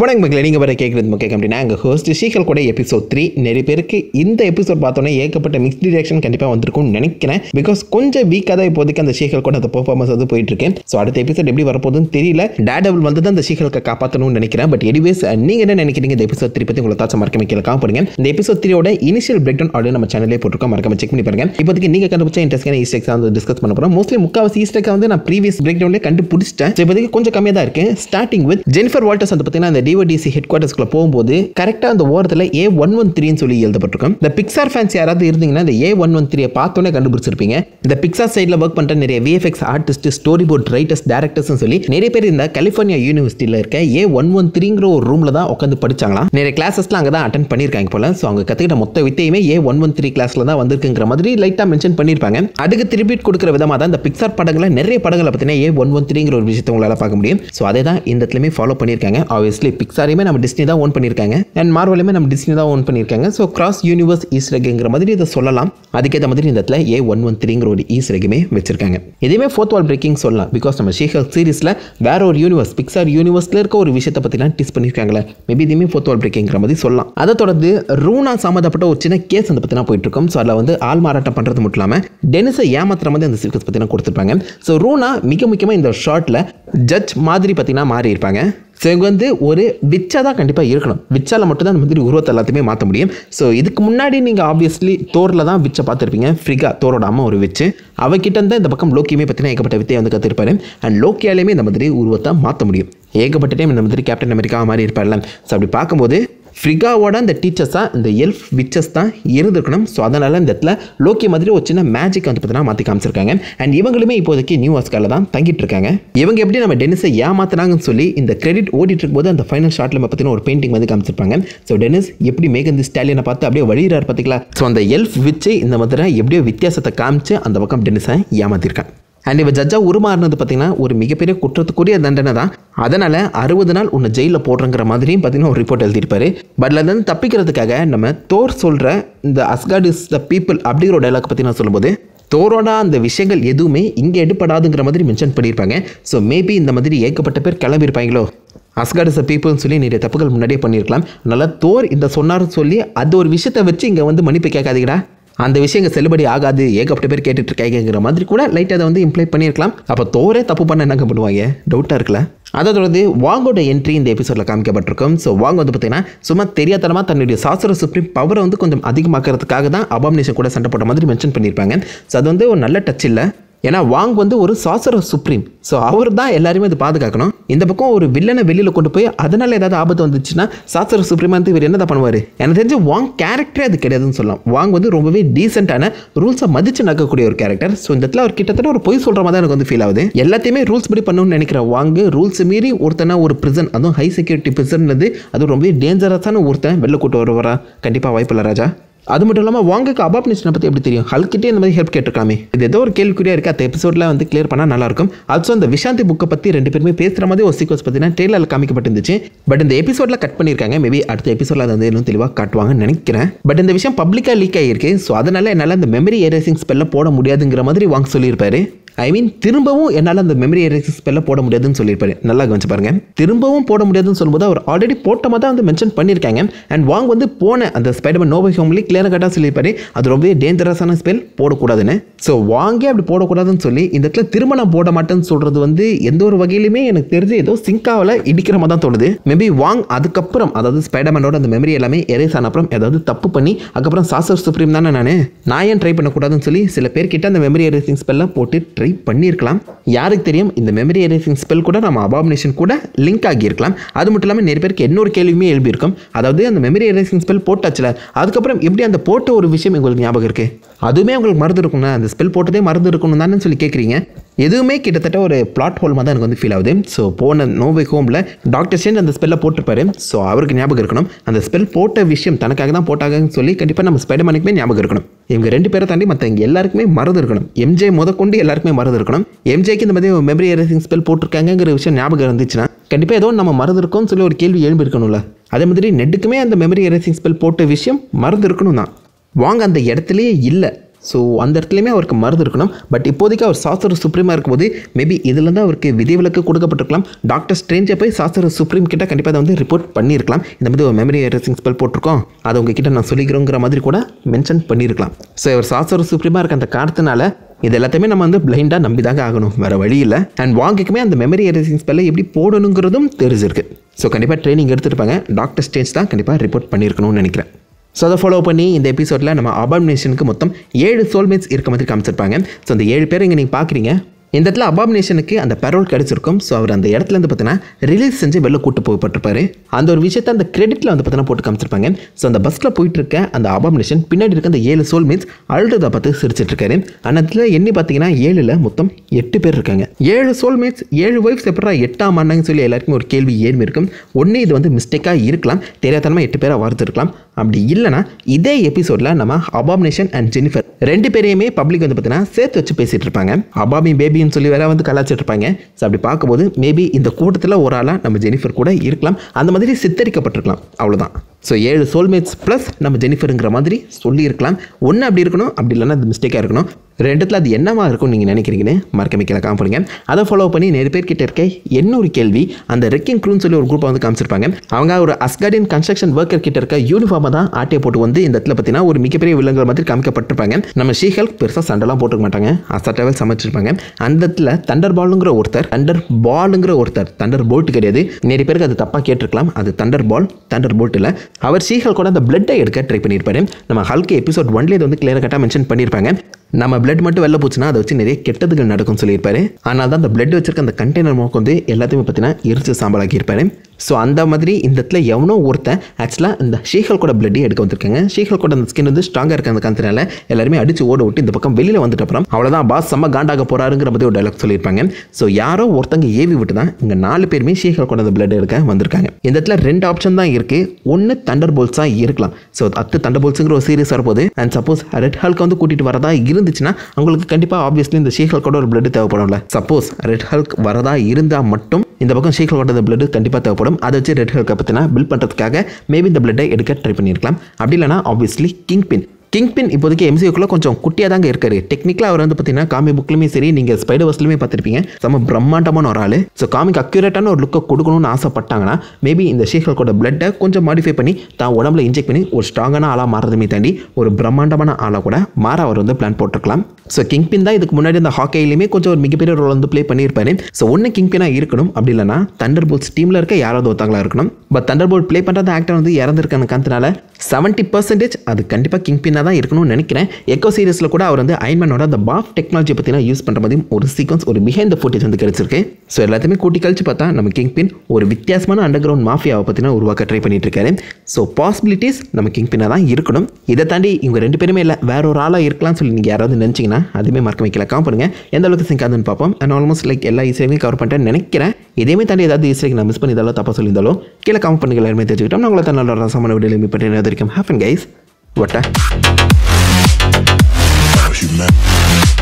வணக்கம் மக்களே நீங்கள் வர கேட்குறது முக்கிய அப்படின்னா எங்கள் ஹோஸ்ட் ஷீகல் கூட எபிசோட் த்ரீ நிறைய பேருக்கு இந்த எபிசோட் பார்த்தோன்னே ஏகப்பட்ட மிக்ஸ்ட் ரியாக்ஷன் கண்டிப்பாக வந்திருக்கும்னு நினைக்கிறேன் பிகாஸ் கொஞ்சம் வீக்காக தான் இப்போதைக்கு அந்த ஷீகல் கூட அந்த பெர்ஃபார்மன்ஸ் வந்து போயிட்டு இருக்கேன் ஸோ அடுத்த எபிசோட் எப்படி வரப்போகுதுன்னு தெரியல டேடபிள் வந்து தான் அந்த ஷீகலுக்கு காப்பாற்றணும்னு நினைக்கிறேன் பட் எனிவேஸ் நீங்கள் என்ன நினைக்கிறீங்க இந்த எபிசோட் த்ரீ பற்றி உங்களை தாச்சா மறக்க வைக்கல காமிப்படுங்க இந்த எபிசோட் த்ரீயோட இனிஷியல் பிரேக் டவுன் ஆடியோ நம்ம சேனலே போட்டிருக்கோம் மறக்காம செக் பண்ணி பாருங்க இப்போதைக்கு நீங்கள் கண்டுபிடிச்ச இன்ட்ரெஸ்டான ஈஸ்டெக்ஸ் வந்து டிஸ்கஸ் பண்ண போகிறோம் மோஸ்ட்லி முக்காவாசி ஈஸ்டெக் வந்து நான் ப்ரீவியஸ் பிரேக் டவுன்லேயே கண்டுபிடிச்சிட்டேன் ஸோ இப்போதைக்கு கொஞ்சம் கம்மியாக தான் இருக்கு ஸ்டார்டிங் வித் ஜெனிஃபர் வால்டர்ஸ் வந்து பார்த்தீங்கன்னா அந்த டிஓடிசி ஹெட் குவார்ட்டர்ஸ்க்குள்ள போகும்போது கரெக்டாக அந்த ஓரத்தில் ஏ ஒன் ஒன் த்ரீன்னு சொல்லி எழுதப்பட்டிருக்கும் இந்த பிக்சார் ஃபேன்ஸ் யாராவது இருந்தீங்கன்னா இந்த ஏ ஒன் ஒன் த்ரீயை பார்த்தோன்னே கண்டுபிடிச்சிருப்பீங்க இந்த பிக்சார் சைடில் ஒர்க் பண்ணுற நிறைய VFX artist storyboard writers டேரக்டர்ஸ்னு சொல்லி நிறைய பேர் இந்த கலிஃபோர்னியா யூனிவர்சிட்டியில் இருக்க ஏ ஒன் ஒன் த்ரீங்கிற ஒரு ரூமில் தான் உட்காந்து படிச்சாங்களாம் நிறைய கிளாஸஸ்லாம் அங்கே தான் அட்டன் பண்ணியிருக்காங்க போல ஸோ அவங்க கற்றுக்கிட்ட மொத்த வித்தையுமே ஏ ஒன் ஒன் த்ரீ கிளாஸில் தான் வந்திருக்குங்கிற மாதிரி லைட்டாக மென்ஷன் பண்ணியிருப்பாங்க அதுக்கு திருப்பிட் கொடுக்குற விதமாக தான் இந்த பிக்சார் படங்களை நிறைய படங்களை பார்த்தீங்கன்னா ஏ ஒன் ஒன் த்ரீங்கிற ஒரு விஷயத்தை உங்களால் பார்க்க முடியும் ஸோ அதே தான் இந்த இடத்துலையுமே ஃபாலோ பண்ணியிருக்காங்க ஆப்வியஸ்லி பிக்சாரையுமே நம்ம டிஸ்னி தான் ஓன் பண்ணியிருக்காங்க அண்ட் மார்வலையுமே நம்ம டிஸ்னி தான் ஓன் பண்ணியிருக்காங்க ஸோ கிராஸ் யூனிவர்ஸ் ஈஸ்டர்ங்கிற மாதிரி இதை சொல்லலாம் அதுக்கேற்ற மாதிரி இந்த இடத்துல ஏ ஒன் ஒன் த்ரீங்கிற ஒரு ஈஸ்டர்க்குமே வச்சிருக்காங்க இதுவுமே ஃபோர்த் வால் பிரேக்கிங் சொல்லலாம் பிகாஸ் நம்ம ஷேகர் சீரிஸில் வேற ஒரு யூனிவர்ஸ் பிக்சார் யூனிவர்ஸில் இருக்க ஒரு விஷயத்தை பற்றிலாம் டிஸ் பண்ணியிருக்காங்களே மேபி இதுவுமே ஃபோர்த் வால் பிரேக்கிங்கிற மாதிரி சொல்லலாம் அதை தொடர்ந்து ரூனா சம்மந்தப்பட்ட ஒரு சின்ன கேஸ் வந்து பற்றினா போயிட்டு இருக்கும் ஸோ அதில் வந்து ஆள் மாறாட்டம் பண்ணுறது மட்டும் இல்லாமல் டெனிஸை ஏமாத்துற மாதிரி அந்த சீக்வன்ஸ் பற்றினா கொடுத்துருப்பாங்க ஸோ ரூனா மிக முக்கியமாக இந்த ஷார்ட்டில் ஜட்ஜ் மாதிரி பார்த்தீங்கன்னா மாறி இருப்பாங்க ஸோ இவங்க வந்து ஒரு விச்சா தான் கண்டிப்பாக இருக்கணும் விச்சால மட்டும் தான் அந்த மாதிரி உருவத்தை எல்லாத்தையுமே மாற்ற முடியும் ஸோ இதுக்கு முன்னாடி நீங்கள் ஆப்வியஸ்லி தோரில் தான் விச்சை பார்த்துருப்பீங்க ஃப்ரிகா தோரோட அம்மா ஒரு விச்சு அவகிட்ட இருந்தால் இந்த பக்கம் லோக்கியுமே பார்த்தீங்கன்னா ஏகப்பட்ட வித்தையை வந்து கற்றுருப்பாரு அண்ட் லோக்கியாலேயுமே இந்த மாதிரி உருவத்தை மாற்ற முடியும் ஏகப்பட்ட டைம் இந்த மாதிரி கேப்டன் அமெரிக்கா மாதிரி இருப்பார்ல ஸோ அப்படி பார்க்கும்போது ஃப்ரிகாவோட அந்த டீச்சர்ஸாக இந்த எல்ஃப் விச்சஸ் தான் இருந்திருக்கணும் ஸோ அதனால் இந்த இடத்துல லோக்கி மாதிரி ஒரு சின்ன மேஜிக் வந்து பார்த்தீங்கன்னா மாற்றி காமிச்சிருக்காங்க அண்ட் இவங்களுமே இப்போதைக்கு நியூ ஆஸ்காரில் தான் தங்கிட்டு இருக்காங்க இவங்க எப்படி நம்ம டெனிஸை ஏமாத்துனாங்கன்னு சொல்லி இந்த கிரெடிட் ஓடிட்டு இருக்கும்போது அந்த ஃபைனல் ஷாட்டில் பார்த்தீங்கன்னா ஒரு பெயிண்டிங் வந்து காமிச்சிருப்பாங்க ஸோ டெனிஸ் எப்படி மேகந்தி ஸ்டாலினை பார்த்து அப்படியே வழிகிறார் பார்த்தீங்களா ஸோ அந்த எல்ஃப் விச்சு இந்த மாதிரி எப்படியோ வித்தியாசத்தை காமிச்சு அந்த பக்கம் டெனிஸை ஏமாத்திருக்கான் அண்ட் இவ ஜட்ஜாக உருமாறினது பார்த்தீங்கன்னா ஒரு மிகப்பெரிய குற்றத்துக்குரிய தண்டனை தான் அதனால் அறுபது நாள் உன்னை ஜெயிலில் போடுறங்கிற மாதிரியும் பார்த்தீங்கன்னா ஒரு ரிப்போர்ட் எழுதியிருப்பாரு பட் அதுலேருந்து தப்பிக்கிறதுக்காக நம்ம தோர் சொல்கிற இந்த அஸ்காட் இஸ் த பீப்புள் அப்படிங்கிற ஒரு டைலாக் பற்றி நான் சொல்லும்போது தோரோட அந்த விஷயங்கள் எதுவுமே இங்கே எடுப்படாதுங்கிற மாதிரி மென்ஷன் பண்ணியிருப்பாங்க ஸோ மேபி இந்த மாதிரி ஏகப்பட்ட பேர் கிளம்பியிருப்பாங்களோ அஸ்காட் இஸ் பீப்புள்னு சொல்லி நிறைய தப்புகள் முன்னாடியே பண்ணியிருக்கலாம் அதனால் தோர் இந்த சொன்னார்னு சொல்லி அது ஒரு விஷயத்தை வச்சு இங்கே வந்து மன்னிப்பு கேட்காதீங்கடா அந்த விஷயம் இங்கே செல்லுபடி ஆகாது ஏகப்பட்ட பேர் கேட்டுட்டு இருக்காங்கிற மாதிரி கூட லைட்டாக அதை வந்து இம்ப்ளை பண்ணியிருக்கலாம் அப்போ தோரே தப்பு பண்ண என்னங்க பண்ணுவாங்க டவுட்டாக இருக்குல்ல அதை தொடர்ந்து வாங்கோட என்ட்ரி இந்த எபிசோடில் காமிக்கப்பட்டிருக்கும் ஸோ வாங்க வந்து பார்த்தீங்கன்னா சும்மா தெரியாதனமாக தன்னுடைய சாஸ்திர சுப்ரீம் பவரை வந்து கொஞ்சம் அதிகமாக்கிறதுக்காக தான் அபாமினேஷன் கூட சண்டை போட்ட மாதிரி மென்ஷன் பண்ணியிருப்பாங்க ஸோ அது வந்து ஒரு நல்ல டச் இல்லை ஏன்னா வாங் வந்து ஒரு சாசர சுப்ரீம் ஸோ அவர் தான் எல்லாருமே இது பாதுகாக்கணும் இந்த பக்கம் ஒரு வில்லனை வெளியில் கொண்டு போய் அதனால் ஏதாவது ஆபத்து வந்துச்சுன்னா சாசர சுப்ரீமா வந்து இவர் என்னதான் பண்ணுவார் எனக்கு தெரிஞ்சு வாங் கேரக்டரே அது கிடையாதுன்னு சொல்லலாம் வாங் வந்து ரொம்பவே டீசெண்டான ரூல்ஸை மதிச்சு நடக்கக்கூடிய ஒரு கேரக்டர் ஸோ இந்த இடத்துல அவர் கிட்டத்தட்ட ஒரு பொய் சொல்கிற மாதிரி தான் எனக்கு வந்து ஃபீல் ஆகுது எல்லாத்தையுமே ரூல்ஸ் படி பண்ணணும்னு நினைக்கிற வாங்கு ரூல்ஸ் மீறி ஒருத்தனா ஒரு பிரிசன் அதுவும் ஹை செக்யூரிட்டி பிரிசன்றது அது ரொம்பவே டேஞ்சரஸான ஒருத்தன் வெளில கூட்டு வருவாரா கண்டிப்பாக வாய்ப்பு இல்லை ராஜா அது மட்டும் இல்லாமல் வாங்குக்கு அபாப்னேஷனை பற்றி எப்படி தெரியும் ஹல்கிட்டே இந்த மாதிரி ஹெல்ப் கேட்டிருக்காமே இது ஏதோ ஒரு கேள்விக்குறியாக இருக்குது அந்த எபிசோடில் வந்து கிளியர் பண்ணால் நல்லாயிருக்கும் ஆல்சோ அந்த விஷாந்தி புக்கை பற்றி ரெண்டு பேருமே பேசுகிற மாதிரி ஒரு சீக்வன்ஸ் பார்த்தீங்கன்னா ட்ரெயிலரில் காமிக்கப்பட்டிருந்துச்சு பட் இந்த எபிசோடில் கட் பண்ணியிருக்காங்க மேபி அடுத்த எபிசோடில் அதை வந்து இன்னும் தெளிவாக காட்டுவாங்கன்னு நினைக்கிறேன் பட் இந்த விஷயம் பப்ளிக்காக லீக் ஆகிருக்கு ஸோ அதனால் என்னால் அந்த மெமரி எரேசிங் ஸ்பெல்ல போட முடியாதுங்கிற மாதிரி வாங்க சொல்லியிருப்பாரு ஐ மீன் திரும்பவும் என்னால் அந்த மெமரி எரேசிங் ஸ்பெல்ல போட முடியாதுன்னு சொல்லியிருப்பாரு நல்லா கவனிச்சு பாருங்க திரும்பவும் போட முடியாதுன்னு சொல்லும்போது அவர் ஆல்ரெடி போட்டமாக தான் வந்து மென்ஷன் பண்ணியிருக்காங்க அண்ட் வாங் வந்து போன அந்த ஸ்பைடர்மேன் நோவை ஹோம்லி கிளியராக கட்டாக சொல்லியிருப்பாரு அது ரொம்பவே டேஞ்சரஸான ஸ்பெல் போடக்கூடாதுன்னு ஸோ வாங்கே அப்படி போடக்கூடாதுன்னு சொல்லி இந்த இடத்துல திரும்ப நான் போட மாட்டேன்னு சொல்கிறது வந்து எந்த ஒரு வகையிலுமே எனக்கு தெரிஞ்சு ஏதோ சிங்காவில் இடிக்கிற மாதிரி தான் தோணுது மேபி வாங் அதுக்கப்புறம் அதாவது ஸ்பைடர்மேனோட அந்த மெமரி எல்லாமே எரேஸ் ஆன அப்புறம் ஏதாவது தப்பு பண்ணி அதுக்கப்புறம் சாசர் சுப்ரீம் தானே நான் நான் ஏன் ட்ரை பண்ணக்கூடாதுன்னு சொல்லி சில பேர்கிட்ட அந்த மெமரி எரேசிங் ஸ்பெல்ல போட்டு ட்ரை பண்ணியிருக்கலாம் யாருக்கு தெரியும் இந்த மெமரி எரேசிங் ஸ்பெல் கூட நம்ம அபாமினேஷன் கூட லிங்க் ஆகியிருக்கலாம் அது மட்டும் இல்லாமல் நிறைய பேருக்கு இன்னொரு கேள்வியுமே எழுப்பியிருக்கும் அதாவது அந்த மெமரி எரேசிங் ஸ்பெல் போட்டாச்சுல அதுக்கப்புறம் எப்படி அந்த போட்ட ஒரு விஷயம் உங்களுக்கு ஞாபகம் இருக்கு அதுவுமே உங்களுக்கு மறந்து இருக்கும்னா அந்த ஸ்பெல் போட்டதே மறந்து இருக்கணும் தானே சொல்லி கேட்குறீங்க எதுவுமே கிட்டத்தட்ட ஒரு பிளாட் ஹோல் மாதிரி தான் எனக்கு வந்து ஃபீல் ஆகுது ஸோ போன நோவே ஹோமில் டாக்டர் சேஞ்ச் அந்த ஸ்பெல்லை போட்டிருப்பாரு ஸோ அவருக்கு ஞாபகம் இருக்கணும் அந்த ஸ்பெல் போட்ட விஷயம் தனக்காக தான் போட்டாங்கன்னு சொல்லி கண்டிப்பாக நம்ம ஸ்பைடர்மேனுக்குமே ஞாபகம் இருக்கணும் இவங்க ரெண்டு பேரை தாண்டி மற்ற இங்கே எல்லாருக்குமே மறந்து இருக்கணும் எம்ஜே முதற்கொண்டு எல்லாருக்குமே மறந்து இருக்கணும் எம்ஜேக்கு இந்த மாதிரி மெமரி எரேசிங் ஸ்பெல் போட்டிருக்காங்கிற விஷயம் ஞாபகம் இருந்துச்சுன்னா கண்டிப்பாக ஏதோ நம்ம மறந்து இருக்கோம்னு சொல்லி ஒரு கேள்வி எழும்பி இருக்கணும்ல அதே மாதிரி நெட்டுக்குமே அந்த மெமரி எரேசிங் ஸ்பெல் போட்ட விஷயம் மறந்து இருக்கணும் தான் வாங்க அந்த இடத்துலையே இல்லை ஸோ அந்த இடத்துலையுமே அவருக்கு மருந்து இருக்கணும் பட் இப்போதைக்கு அவர் சாஸ்திர சுப்ரீமாக இருக்கும்போது மேபி இதில் தான் அவருக்கு விதிவிலக்கு கொடுக்கப்பட்டிருக்கலாம் டாக்டர் ஸ்ட்ரேஞ்சை போய் சாஸ்திர சுப்ரீம் கிட்ட கண்டிப்பாக அதை வந்து ரிப்போர்ட் பண்ணியிருக்கலாம் இந்த மாதிரி ஒரு மெமரி எரசிங் ஸ்பெல் போட்டிருக்கோம் அதை உங்ககிட்ட நான் சொல்லிக்கிறோங்கிற மாதிரி கூட மென்ஷன் பண்ணியிருக்கலாம் ஸோ இவர் சாஸ்திர சுப்ரீமாக இருக்க அந்த காரணத்தினால இது எல்லாத்தையுமே நம்ம வந்து பிளைண்டாக நம்பி தாங்க ஆகணும் வேறு வழி இல்லை அண்ட் வாங்கிக்குமே அந்த மெமரி எரசிங் ஸ்பெல்லை எப்படி போடணுங்கிறதும் தெரிஞ்சிருக்கு ஸோ கண்டிப்பாக ட்ரைனிங் எடுத்துருப்பாங்க டாக்டர் ஸ்டேஜ் தான் கண்டிப்பாக ரிப்போர்ட் பண்ணியிருக்கணும்னு நினைக்கிறேன் ஸோ அதை ஃபாலோ பண்ணி இந்த எபிசோடில் நம்ம அபாமினேஷனுக்கு மொத்தம் ஏழு சோல்மேட்ஸ் இருக்க மாதிரி காமிச்சிருப்பாங்க ஸோ அந்த ஏழு பேர் இங்கே நீங்கள் பார்க்குறீங்க இந்த இடத்துல அபாமினேஷனுக்கு அந்த பெரோல் கிடச்சிருக்கும் ஸோ அவர் அந்த இடத்துல வந்து பார்த்தீங்கன்னா ரிலீஸ் செஞ்சு வெளில கூட்டு போகப்பட்டிருப்பாரு அந்த ஒரு விஷயத்தை அந்த கிரெடிட்டில் வந்து பார்த்தீங்கன்னா போட்டு காமிச்சிருப்பாங்க ஸோ அந்த பஸ்ஸில் போயிட்டு இருக்க அந்த அபாமினேஷன் பின்னாடி இருக்க அந்த ஏழு சோல்மேட்ஸ் அழுறதை பார்த்து சிரிச்சிட்டு இருக்காரு அந்த இடத்துல எண்ணி பார்த்தீங்கன்னா ஏழில் மொத்தம் எட்டு பேர் இருக்காங்க ஏழு சோல்மேட்ஸ் ஏழு ஒய்ஃப்ஸ் எப்படா எட்டாம் ஆனாங்கன்னு சொல்லி எல்லாருக்கும் ஒரு கேள்வி ஏழ்மை இருக்கும் ஒன்று இது வந்து மிஸ்டேக்காக இருக்கலாம் தெரியாதனமாக எட்டு பேராக வார்த்துருக்கலாம் அப்படி இல்லைனா இதே எபிசோடில் நம்ம அபாமினேஷன் அண்ட் ஜெனிஃபர் ரெண்டு பேரையுமே பப்ளிக் வந்து பார்த்தீங்கன்னா சேர்த்து வச்சு பேசிகிட்டு இருப்பாங்க அபாமி பேபின்னு சொல்லி வேற வந்து கலாச்சிட்டு இருப்பாங்க ஸோ அப்படி பார்க்கும்போது மேபி இந்த கூட்டத்தில் ஒரு ஆளாக நம்ம ஜெனிஃபர் கூட இருக்கலாம் அந்த மாதிரி சித்தரிக்கப்பட்டிருக்கலாம் அவ்வளோதான் ஸோ ஏழு சோல்மேட்ஸ் ப்ளஸ் நம்ம ஜெனிஃபருங்கிற மாதிரி சொல்லியிருக்கலாம் ஒன்று அப்படி இருக்கணும் அப்படி இல்லைன்னா அது மிஸ்டேக்காக இருக்கணும் ரெண்டுத்தில் அது என்னவா இருக்கும் நீங்கள் நினைக்கிறீங்கன்னு மறக்காம கீழே காமிப்படுங்க அதை ஃபாலோ பண்ணி நிறைய பேர் கிட்ட இருக்க இன்னொரு கேள்வி அந்த ரெக்கிங் க்ரூன்னு சொல்லி ஒரு குரூப்பை வந்து காமிச்சிருப்பாங்க அவங்க ஒரு அஸ்கார்டியன் கன்ஸ்ட்ரக்ஷன் ஒர்க்கர் கிட்ட இருக்க யூனிஃபார்மை தான் ஆட்டையை போட்டு வந்து இந்த இடத்துல பார்த்தீங்கன்னா ஒரு மிகப்பெரிய விலங்குகள் மாதிரி காமிக்கப்பட்டிருப்பாங்க நம்ம ஷீஹல் பெருசாக சண்டைலாம் போட்டுக்க மாட்டாங்க அசாட்டாவே சமைச்சிருப்பாங்க அந்த இடத்துல தண்டர் பாலுங்கிற ஒருத்தர் தண்டர் பாலுங்கிற ஒருத்தர் தண்டர் போல்ட் கிடையாது நிறைய பேருக்கு அது தப்பாக கேட்டிருக்கலாம் அது தண்டர் பால் தண்டர் போல்ட் இல்லை அவர் ஷீஹல் கூட அந்த பிளட்டை எடுக்க ட்ரை பண்ணியிருப்பாரு நம்ம ஹல்கே எபிசோட் ஒன்லேயே இது வந்து கிளியராக கட்டாக மென்ஷன் பண்ணியிருப்பாங்க நம்ம பிளட் மட்டும் வெளில போச்சுன்னா அதை வச்சு நிறைய கெட்டதுகள் நடக்கும்னு சொல்லியிருப்பாரு ஆனால் தான் அந்த பிளட் வச்சிருக்க அந்த கண்டெய்னர் மோக்கு வந்து எல்லாத்தையுமே பார்த்தீங்கன்னா எரிச்சு சாம்பலாக்கி இருப்பாரு ஸோ அந்த மாதிரி இந்த இடத்துல எவனோ ஒருத்தன் ஆக்சுவலாக இந்த ஷீஹல் கூட பிளட்டே எடுக்க வந்திருக்காங்க ஷீஹல் கூட அந்த ஸ்கின் வந்து ஸ்ட்ராங்காக இருக்க அந்த காரணத்தினால எல்லாருமே அடிச்சு ஓட விட்டு இந்த பக்கம் வெளியில் வந்துட்டு அப்புறம் அவ்வளோதான் பாஸ் செம்ம காண்டாக போறாருங்கிற மாதிரி ஒரு டைலாக் சொல்லியிருப்பாங்க ஸோ யாரோ ஒருத்தங்க ஏவி விட்டு தான் இங்கே நாலு பேருமே ஷீஹல் கூட அந்த பிளட் எடுக்க வந்திருக்காங்க இந்த இடத்துல ரெண்டு ஆப்ஷன் தான் இருக்குது ஒன்று தண்டர் போல்ஸாக இருக்கலாம் ஸோ அத்து தண்டர் போல்ஸுங்கிற ஒரு சீரிஸ் வரப்போகுது அண்ட் சப்போஸ் ரெட் ஹல்க் வந்து கூட்டிகிட்டு வரதா இருந்துச்சுன்னா அவங்களுக்கு கண்டிப்பாக ஆப்வியஸ்லி இந்த ஷீஹல் கூட ஒரு பிளட் தேவைப்படும்ல சப்போஸ் ரெட் ஹல்க் வரதா இருந்தால் மட்டும் இந்த பக்கம் ஷீஹல் கூட பிளட் கண்டிப்பாக தேவைப்படும் அதை வச்சு ரெட் ஹல்கை பற்றினா பில்ட் பண்ணுறதுக்காக மேபி இந்த பிளட்டை எடுக்க ட்ரை பண்ணியிருக்கலாம் அப்படி இல்லைனா obviously kingpin kingpin இப்போதைக்கு எம்சிஓக்குள்ள கொஞ்சம் குட்டியாக தாங்க இருக்காரு டெக்னிக்கலாக அவர் வந்து பார்த்தீங்கன்னா காமி புக்லையுமே சரி நீங்கள் ஸ்பைடர் வர்ஸ்லையுமே பார்த்துருப்பீங்க செம்ம பிரம்மாண்டமான ஒரு ஆள் ஸோ காமிக் அக்யூரேட்டான ஒரு லுக்கை கொடுக்கணும்னு ஆசைப்பட்டாங்கன்னா மேபி இந்த ஷீஹல் கூட பிளட்டை கொஞ்சம் மாடிஃபை பண்ணி தான் உடம்புல இன்ஜெக்ட் பண்ணி ஒரு ஸ்ட்ராங்கான ஆளாக மாறதுமே தாண்டி ஒரு பிரம்மாண்டமான ஆளாக கூட மாற அவர் வந்து பிளான் போட்டிருக்கலாம் ஸோ கிங் பின் தான் இதுக்கு முன்னாடி இந்த ஹாக்கையிலுமே கொஞ்சம் ஒரு மிகப்பெரிய ரோல் வந்து ப்ளே பண்ணியிருப்பாரு ஸோ ஒன்று கிங் பினாக இருக்கணும் அப்படி இல்லைனா தண்டர் போல்ஸ் டீமில் இருக்க யாராவது ஒருத்தங்களா இருக்கணும் பட் தண்டர் போல்ட் ப்ளே பண்ணுற ஆக்டர் வந்து இறந்துருக்கான காரணத்தினால செவன்ட்டி பர்சன்டேஜ் அது கண்டிப்பாக கிங் பின்னாக தான் இருக்கணும்னு நினைக்கிறேன் எக்கோ சீரிஸில் கூட அவர் வந்து அயன்மேனோட அந்த பாஃப் டெக்னாலஜி பற்றினா யூஸ் பண்ணுற மாதிரி ஒரு சீக்வன்ஸ் ஒரு பிஹைண்ட் த ஃபுட்டேஜ் வந்து கிடைச்சிருக்கு ஸோ எல்லாத்தையுமே கூட்டி கழிச்சு பார்த்தா நம்ம கிங் பின் ஒரு வித்தியாசமான அண்டர் கிரவுண்ட் மாஃபியாவை பற்றினா உருவாக்க ட்ரை பண்ணிட்டு இருக்காரு ஸோ பாசிபிலிட்டிஸ் நம்ம கிங் பின்னாக தான் இருக்கணும் இதை தாண்டி இவங்க ரெண்டு பேருமே இல்லை வேற ஒரு ஆளாக இருக்கலாம்னு சொல்லி நீங்கள் யாராவது நினச்சிங்கன்னா அதுவுமே மறக்க வைக்கல காம் பண்ணுங்க எந்த அளவுக்கு சிங்க் ஆகுதுன்னு பார்ப்போம் அண்ட் ஆல்மோஸ்ட் லைக் எல்லா ஈஸியாகவே கவர் பண்ணிட்டேன்னு நினைக்கிறேன் இதேமே தாண்டி ஏதாவது ஈஸியாக நான் மிஸ் பண்ணியிருந்தாலோ தப்பாக சொல்லியிருந்தாலோ கீழே காம் பண்ணுங்க எல்லாருமே தெரிஞ்சுக்கிட்டோம் நான் உங்களை தான் நல்ல ரசமான வீடியோ மீட் பண்ணி வரைக்கும் ஹேப்பன் கைஸ் வட்டா Cause you mad.